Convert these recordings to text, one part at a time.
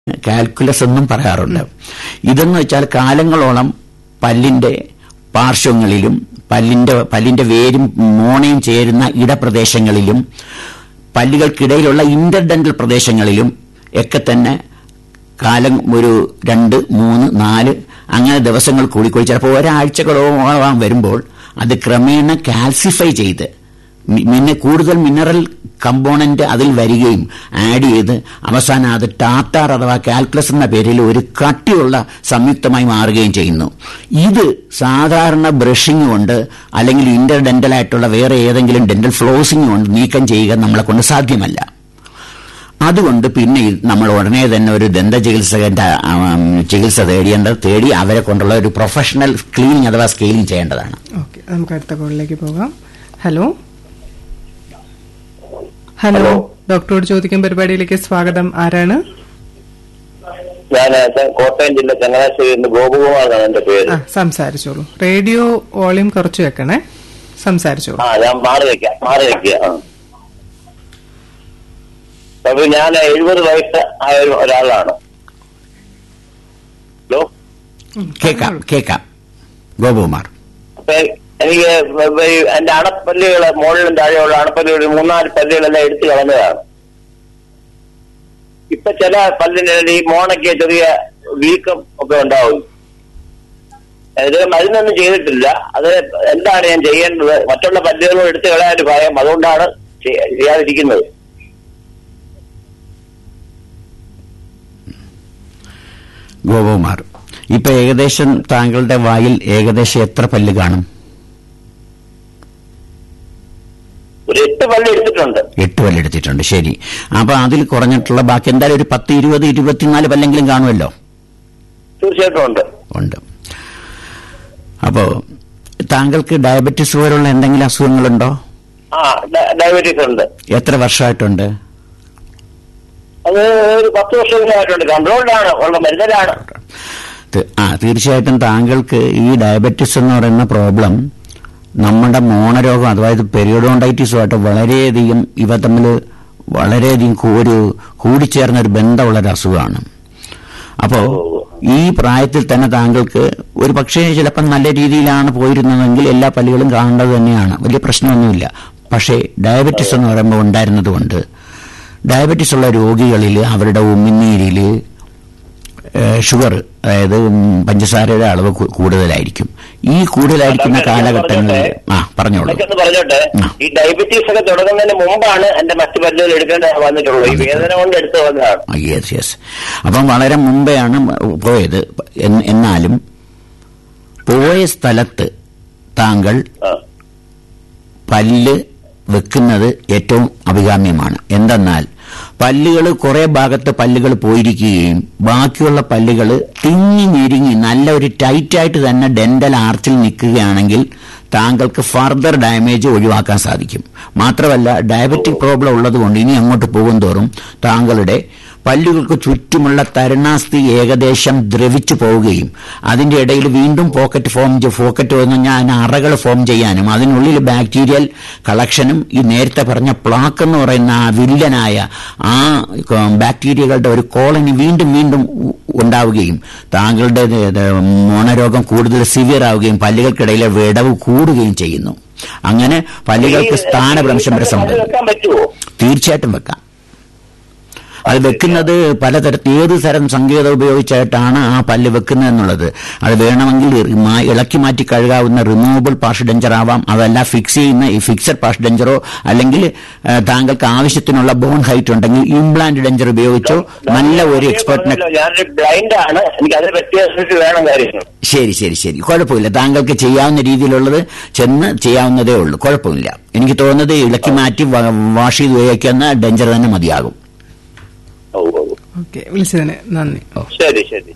Calculus എന്നും പറയാറുണ്ട് ഇതെന്ന് വെച്ചാൽ കാലങ്ങളോളം പല്ലിന്റെ പാർശ്വങ്ങളിലും പല്ലിന്റെ പല്ലിന്റെ വേരും മോണയും ചേരുന്ന ഇടപ്രദേശങ്ങളിലും പല്ലുകൾക്കിടയിലുള്ള ഇന്റർഡെന്റൽ പ്രദേശങ്ങളിലും ഒക്കെ തന്നെ കാലം ഒരു രണ്ട് മൂന്ന് നാല് അങ്ങനെ ദിവസങ്ങൾ കൂടിക്കൂടി ചിലപ്പോൾ ഒരാഴ്ചകളോളം വരുമ്പോൾ അത് ക്രമേണ കാൽസിഫൈ ചെയ്ത് മി- പിന്നെ കൂടുതൽ മിനറൽ കമ്പോണന്റ് അതിൽ വരികയും ആഡ് ചെയ്ത് അവസാനം അത് ടാറ്റാർ അഥവാ കാൽക്കുലസ് എന്ന പേരിൽ ഒരു കട്ടിയുള്ള സംയുക്തമായി മാറുകയും ചെയ്യുന്നു ഇത് സാധാരണ ബ്രഷിംഗ് കൊണ്ട് അല്ലെങ്കിൽ ഇന്റർ ഡെന്റൽ ആയിട്ടുള്ള വേറെ ഏതെങ്കിലും ഡെന്റൽ ഫ്ലോസിംഗ് കൊണ്ട് നീക്കം ചെയ്യുക നമ്മളെ കൊണ്ട് സാധ്യമല്ല അതുകൊണ്ട് പിന്നെ ഇത് നമ്മൾ ഉടനെ തന്നെ ഒരു ദന്ത ചികിത്സകന്റെ ആ, ഉം, ചികിത്സ തേടിയേണ്ടത് തേടി അവരെ കൊണ്ടുള്ള ഒരു പ്രൊഫഷണൽ ക്ലീനിങ് അഥവാ സ്കെയിലിംഗ് ചെയ്യേണ്ടതാണ് ഓക്കെ നമുക്ക് അടുത്ത കോളിലേക്ക് പോകാം ഹലോ ഹലോ ഹലോ. ഡോക്ടറോട് ചോദിക്കും പരിപാടിയിലേക്ക് സ്വാഗതം ആരാണ് ഞാൻ കോട്ടയം ജില്ല ചങ്ങനാശ്ശേരി നിന്ന് ഗോപകുമാർ എന്നാണ് എന്റെ പേര് ആ സംസാരിച്ചോളൂ റേഡിയോ വോളിയം കുറച്ച് വെക്കണേ സംസാരിച്ചോളൂ ആ ഞാൻ മാറി വെക്കാം മാറി വെക്കുക ആ അപ്പൊ ഞാൻ എഴുപത് വയസ്സ് ആയ ഒരു- ഒരാളാണ് ഹലോ കേക്കാം കേക്കാം ഗോപകുമാർ അപ്പൊ എനിക്ക് ഈ എന്റെ അണപ്പല്ലുകള് മുകളിലും താഴെയുള്ള അണപ്പല്ലുകൾ മൂന്നാല് പല്ലുകളെല്ലാം എടുത്തു കളഞ്ഞതാണ് ഇപ്പൊ ചില പല്ലിന്റെ ഇടയിൽ ഈ മോണയ്ക്ക് ചെറിയ വീക്കം ഒക്കെ ഉണ്ടാവും ഇത് മരുന്നൊന്നും ചെയ്തിട്ടില്ല അത് എന്താണ് ഞാൻ ചെയ്യേണ്ടത് മറ്റുള്ള പല്ലുകളും എടുത്തു കളയാൻ ഒരു ഭയം അതുകൊണ്ടാണ് ചെയ്യ- ചെയ്യാതിരിക്കുന്നത് ഗോപകുമാർ ഇപ്പൊ ഏകദേശം താങ്കളുടെ വായിൽ ഏകദേശം എത്ര പല്ല് കാണും ഒരു എട്ട് പല്ല് എടുത്തിട്ടുണ്ട് എട്ട് പല്ലെടുത്തിട്ടുണ്ട് ശരി അപ്പൊ അതിൽ കുറഞ്ഞിട്ടുള്ള ബാക്കി എന്തായാലും ഒരു പത്ത് ഇരുപത് ഇരുപത്തിനാല് പല്ലെങ്കിലും കാണുമല്ലോ തീർച്ചയായിട്ടും ഉണ്ട് ഉണ്ട് അപ്പോ താങ്കൾക്ക് ഡയബറ്റിസ് പോലുള്ള എന്തെങ്കിലും അസുഖങ്ങളുണ്ടോ ആ ഡ- ഡയബറ്റീസ് ഉണ്ട് എത്ര വർഷമായിട്ടുണ്ട് അത് ഒരു പത്ത് വർഷമായിട്ടുണ്ട് കൺട്രോൾഡാണ് ഉള്ള മരുന്നിലാണ് ത്- ആ തീർച്ചയായിട്ടും താങ്കൾക്ക് ഈ ഡയബറ്റിസ് എന്ന് പറയുന്ന പ്രോബ്ലം നമ്മുടെ മോണരോഗം അതായത് പെരിയോഡോണ്ടൈറ്റിസുമായിട്ട് വളരെയധികം ഇവ തമ്മിൽ വളരെയധികം കൂ- ഒരു കൂടിച്ചേർന്ന ഒരു ബന്ധമുള്ള ഒരു അസുഖമാണ് അപ്പോ ഈ പ്രായത്തിൽ തന്നെ താങ്കൾക്ക് ഒരു പക്ഷേ ചിലപ്പം നല്ല രീതിയിലാണ് പോയിരുന്നതെങ്കിൽ എല്ലാ പല്ലുകളും കാണേണ്ടത് തന്നെയാണ് വലിയ പ്രശ്നമൊന്നുമില്ല പക്ഷേ ഡയബറ്റിസ് എന്ന് പറയുമ്പോൾ ഉണ്ടായിരുന്നതുകൊണ്ട് ഡയബറ്റിസ് ഉള്ള രോഗികളിൽ അവരുടെ ഉമിനീരിൽ ഷുഗർ അതായത് ഉം, പഞ്ചസാരയുടെ അളവ് കു- കൂടുതലായിരിക്കും ഈ കൂടുതലായിരിക്കുന്ന ഡോക്ടർ, ഞാൻ കാലഘട്ടങ്ങളിൽ പറഞ്ഞോട്ടെ? ആ പറഞ്ഞോളൂ ഇതൊക്കെ പറഞ്ഞോട്ടെ ആ. ഈ ഡയബറ്റീസ് ഒക്കെ തുടങ്ങുന്നതിന് മുമ്പാണ് എന്റെ മറ്റു പല്ലുകൾ എടുക്കേണ്ട വന്നിട്ടുള്ളൂ ഈ വേദന കൊണ്ട് എടുത്തു വന്നതാണ് യെസ് യെസ് അപ്പം വളരെ മുമ്പെയാണ് പോയത് എൻ- എന്നാലും പോയ സ്ഥലത്ത് താങ്കൾ ആ. പല്ല് വെക്കുന്നത് ഏറ്റവും അഭികാമ്യമാണ് എന്തെന്നാൽ പല്ലുകൾ കുറെ ഭാഗത്ത് പല്ലുകൾ പോയിരിക്കുകയും ബാക്കിയുള്ള പല്ലുകൾ തിങ്ങി ഞെരുങ്ങി നല്ല ഒരു ടൈറ്റായിട്ട് തന്നെ ഡെന്റൽ ആർച്ചിൽ നിൽക്കുകയാണെങ്കിൽ താങ്കൾക്ക് ഫർദർ ഡാമേജ് ഒഴിവാക്കാൻ സാധിക്കും മാത്രമല്ല ഡയബറ്റിക് പ്രോബ്ലം ഉള്ളതുകൊണ്ട് ഇനി അങ്ങോട്ട് പോകും തോറും താങ്കളുടെ പല്ലുകൾക്ക് ചുറ്റുമുള്ള തരുണാസ്ഥി ഏകദേശം ദ്രവിച്ചു പോവുകയും അതിന്റെ ഇടയിൽ വീണ്ടും പോക്കറ്റ് ഫോം പോക്കറ്റ് വന്നു ഞാൻ അറകൾ ഫോം ചെയ്യാനും അതിനുള്ളിൽ ബാക്ടീരിയൽ കളക്ഷനും ഈ നേരത്തെ പറഞ്ഞ പ്ലാക്ക് എന്ന് പറയുന്ന ആ വില്ലനായ ആ ബാക്ടീരിയകളുടെ ഒരു കോളനി വീണ്ടും വീണ്ടും ഉ- ഉണ്ടാവുകയും താങ്കളുടെ ഇത് ഇത് മോണരോഗം കൂടുതൽ സിവിയർ ആവുകയും പല്ലുകൾക്കിടയിലെ വിടവ് കൂടുകയും ചെയ്യുന്നു അങ്ങനെ പല്ലുകൾക്ക് ഈ- സ്ഥാനഭ്രംശം വരെ ഈ പല്ല് സംഭവിക്കും വെക്കാൻ പറ്റുമോ തീർച്ചയായിട്ടും വെക്കാം അത് വെക്കുന്നത് പലതരത്തിൽ ഏത് തരം സങ്കേതം ഉപയോഗിച്ചായിട്ടാണ് ആ പല്ല് വെക്കുന്നത് എന്നുള്ളത് അത് വേണമെങ്കിൽ ഇ- മാ- ഇളക്കി മാറ്റി കഴുകാവുന്ന റിമൂവബിൾ പാഷ് ഡെഞ്ചർ ആവാം അതല്ല ഫിക്സ് ചെയ്യുന്ന ഈ ഫിക്സഡ് പാഷ് ഡെഞ്ചറോ അല്ലെങ്കിൽ ആ, താങ്കൾക്ക് ആവശ്യത്തിനുള്ള ബോൺ ഹൈറ്റ് ഉണ്ടെങ്കിൽ ഇംപ്ലാന്റ് ഡെഞ്ചർ ഉപയോഗിച്ചോ നല്ല ഒരു എക്സ്പെർട്ടിനെ ഞാനൊരു ബ്ലൈൻഡ് ആണ് എനിക്ക് അത് വ്യത്യാസത്തിൽ വേണം കാര്യങ്ങൾ ശരി ശരി ശരി കുഴപ്പമില്ല താങ്കൾക്ക് ചെയ്യാവുന്ന രീതിയിലുള്ളത് ചെന്ന് ചെയ്യാവുന്നതേ ഉള്ളൂ കുഴപ്പമില്ല എനിക്ക് തോന്നുന്നത് ഇളക്കി മാറ്റി വ- വാഷ് ചെയ്ത് ഉപയോഗിക്കുന്ന ഡെഞ്ചർ തന്നെ മതിയാകും ഓ ഓ ഓ. ഓക്കെ വിളിച്ചതിന് നന്ദി ശരി ശരി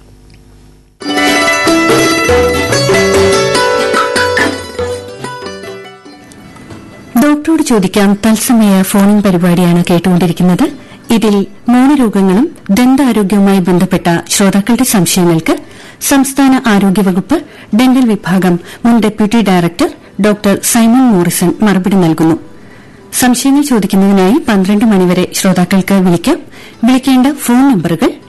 ഡോക്ടറോട് ചോദിക്കാം തത്സമയ ഫോണിൻ പരിപാടിയാണ് കേട്ടുകൊണ്ടിരിക്കുന്നത് ഇതിൽ മോണരോഗങ്ങളും ദന്താരോഗ്യവുമായി ബന്ധപ്പെട്ട ശ്രോതാക്കളുടെ സംശയങ്ങൾക്ക് സംസ്ഥാന ആരോഗ്യവകുപ്പ് ഡെന്റൽ വിഭാഗം മുൻ deputy director doctor Simon Morrison മറുപടി നൽകുന്നു സംശയങ്ങൾ ചോദിക്കുന്നതിനായി പന്ത്രണ്ട് മണിവരെ ശ്രോതാക്കൾക്ക് വിളിക്കാം വിളിക്കേണ്ട ഫോൺ നമ്പറുകൾ